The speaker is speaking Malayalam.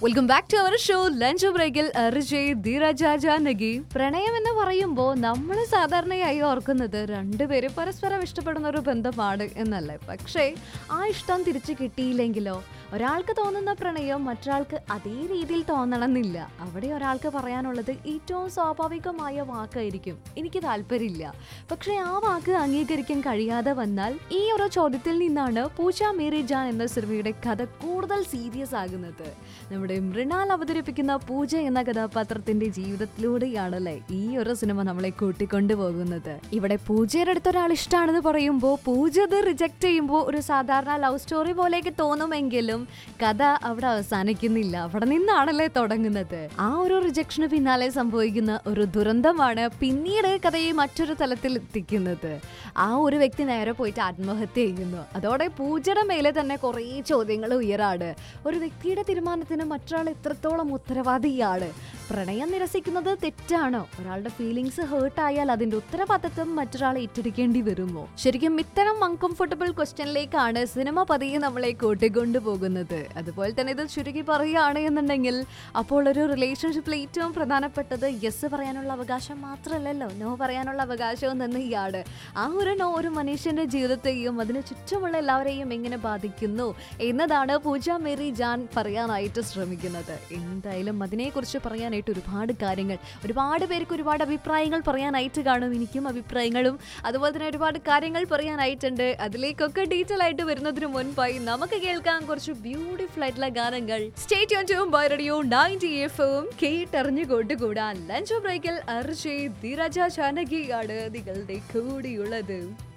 welcome back to our show lunch ബ്രേക്കിൽ അർജയ് ധീരജ ജാനകി പ്രണയം എന്ന് പറയുമ്പോൾ നമ്മൾ സാധാരണയായി ഓർക്കുന്നത് രണ്ടുപേര് പരസ്പരം ഇഷ്ടപ്പെടുന്ന ഒരു ബന്ധമാണ് എന്നല്ലേ പക്ഷേ ആ ഇഷ്ടം തിരിച്ചു കിട്ടിയില്ലെങ്കിലോ ഒരാൾക്ക് തോന്നുന്ന പ്രണയം മറ്റൊരാൾക്ക് അതേ രീതിയിൽ തോന്നണമെന്നില്ല അവിടെ ഒരാൾക്ക് പറയാനുള്ളത് ഏറ്റവും സ്വാഭാവികമായ വാക്കായിരിക്കും എനിക്ക് താല്പര്യമില്ല പക്ഷേ ആ വാക്ക് അംഗീകരിക്കാൻ കഴിയാതെ വന്നാൽ ഈ ഒരു ചോദ്യത്തിൽ നിന്നാണ് പൂജ മേരി ജാൻ എന്ന സിനിമയുടെ കഥ കൂടുതൽ സീരിയസ് ആകുന്നത് നമ്മുടെ മൃണാൽ അവതരിപ്പിക്കുന്ന പൂജ എന്ന കഥാപാത്രത്തിന്റെ ജീവിതത്തിലൂടെയാണല്ലേ ഈ ഒരു സിനിമ നമ്മളെ കൂട്ടിക്കൊണ്ടു പോകുന്നത് ഇവിടെ പൂജയുടെ അടുത്ത് ഒരാൾ ഇഷ്ടമാണെന്ന് പറയുമ്പോൾ പൂജ അത് റിജക്ട് ചെയ്യുമ്പോൾ ഒരു സാധാരണ ലവ് സ്റ്റോറി പോലെയൊക്കെ തോന്നുമെങ്കിലും കഥ അവിടെ അവസാനിക്കുന്നില്ല അവിടെ നിന്നാണല്ലേ തുടങ്ങുന്നത് ആ ഒരു റിജക്ഷന് പിന്നാലെ സംഭവിക്കുന്ന ഒരു ദുരന്തമാണ് പിന്നീട് കഥയെ മറ്റൊരു തലത്തിൽ എത്തിക്കുന്നത് ആ ഒരു വ്യക്തി നേരെ പോയിട്ട് ആത്മഹത്യ ചെയ്യുന്നു അതോടെ പൂജയുടെ മേലെ തന്നെ കുറേ ചോദ്യങ്ങൾ ഉയരാണ് ഒരു വ്യക്തിയുടെ തീരുമാനത്തിന് മറ്റൊരാൾ എത്രത്തോളം ഉത്തരവാദിയാണ് പ്രണയം നിരസിക്കുന്നത് തെറ്റാണോ ഒരാളുടെ ഫീലിങ്സ് ഹേർട്ട് ആയാൽ അതിന്റെ ഉത്തരവാദിത്വം മറ്റൊരാൾ ഏറ്റെടുക്കേണ്ടി വരുമോ ശരിക്കും ഇത്തരം അൺകംഫർട്ടബിൾ ക്വസ്റ്റ്യനിലേക്കാണ് സിനിമ പതിയെ നമ്മളെ കൂട്ടിക്കൊണ്ടു പോകുന്നത് അതുപോലെ തന്നെ ഇത് ചുരുക്കി പറയുകയാണ് എന്നുണ്ടെങ്കിൽ അപ്പോൾ ഒരു റിലേഷൻഷിപ്പിൽ ഏറ്റവും പ്രധാനപ്പെട്ടത് യെസ് പറയാനുള്ള അവകാശം മാത്രമല്ലല്ലോ നോ പറയാനുള്ള അവകാശവും തന്നെയാണ് ആ ഒരു നോ ഒരു മനുഷ്യന്റെ ജീവിതത്തെയും അതിന് ചുറ്റുമുള്ള എല്ലാവരെയും എങ്ങനെ ബാധിക്കുന്നു എന്നതാണ് പൂജ മേരി ജാൻ പറയാനായിട്ട് ശ്രമിക്കുന്നത് എന്തായാലും അതിനെക്കുറിച്ച് പറയാനായിട്ട് ഒരുപാട് കാര്യങ്ങൾ ഒരുപാട് പേർക്ക് ഒരുപാട് അഭിപ്രായങ്ങൾ പറയാനായിട്ട് കാണും എനിക്കും അഭിപ്രായങ്ങളും അതുപോലെ തന്നെ ഒരുപാട് കാര്യങ്ങൾ പറയാനായിട്ടുണ്ട് അതിലേക്കൊക്കെ ഡീറ്റെയിൽ ആയിട്ട് വരുന്നതിന് മുൻപായി നമുക്ക് കേൾക്കാൻ കുറച്ച് ബ്യൂട്ടിഫുൾ ആയിട്ടുള്ള ഗാനങ്ങൾ സ്റ്റേറ്റ് ഓൺ to by radio ninety F M കേട്ടറിഞ്ഞു കൊണ്ടുകൂടാൻ ലഞ്ച് ബ്രേക്കിൽ അർജയ് ധീരജ ജാനകിയാണ് നിങ്ങളുടെ കൂടിയുള്ളത്